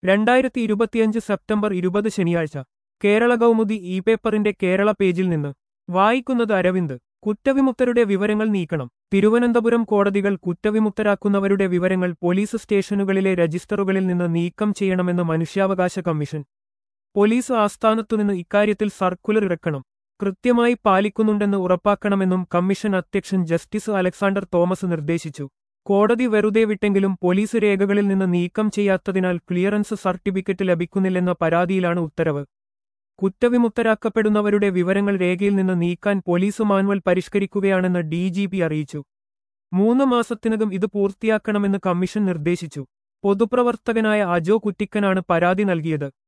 രണ്ടായിരത്തി ഇരുപത്തിയഞ്ച് സെപ്റ്റംബർ ഇരുപത് ശനിയാഴ്ച കേരള കൗമുദി ഇ പേപ്പറിന്റെ കേരള പേജിൽ നിന്ന് വായിക്കുന്നത് അരവിന്ദ് കുറ്റവിമുക്തരുടെ വിവരങ്ങൾ നീക്കണം തിരുവനന്തപുരം കോടതികൾ കുറ്റവിമുക്തരാക്കുന്നവരുടെ വിവരങ്ങൾ പോലീസ് സ്റ്റേഷനുകളിലെ രജിസ്റ്ററുകളിൽ നിന്ന് നീക്കം ചെയ്യണമെന്ന് മനുഷ്യാവകാശ കമ്മീഷൻ പോലീസ് ആസ്ഥാനത്തുനിന്ന് ഇക്കാര്യത്തിൽ സർക്കുലർ ഇറക്കണം കൃത്യമായി പാലിക്കുന്നുണ്ടെന്ന് ഉറപ്പാക്കണമെന്നും കമ്മീഷൻ അധ്യക്ഷൻ ജസ്റ്റിസ് അലക്സാണ്ടർ തോമസ് നിർദ്ദേശിച്ചു കോടതി വെറുതെ വിട്ടെങ്കിലും പോലീസ് രേഖകളിൽ നിന്ന് നീക്കം ചെയ്യാത്തതിനാൽ ക്ലിയറൻസ് സർട്ടിഫിക്കറ്റ് ലഭിക്കുന്നില്ലെന്ന പരാതിയിലാണ് ഉത്തരവ് കുറ്റവിമുക്തരാക്കപ്പെടുന്നവരുടെ വിവരങ്ങൾ രേഖയിൽ നിന്ന് നീക്കാൻ പോലീസ് മാനുവൽ പരിഷ്കരിക്കുകയാണെന്ന് ഡി ജി പി അറിയിച്ചു മൂന്ന് മാസത്തിനകം ഇത് പൂർത്തിയാക്കണമെന്ന് കമ്മീഷൻ നിർദ്ദേശിച്ചു പൊതുപ്രവർത്തകനായ അജോ കുറ്റിക്കനാണ് പരാതി നൽകിയത്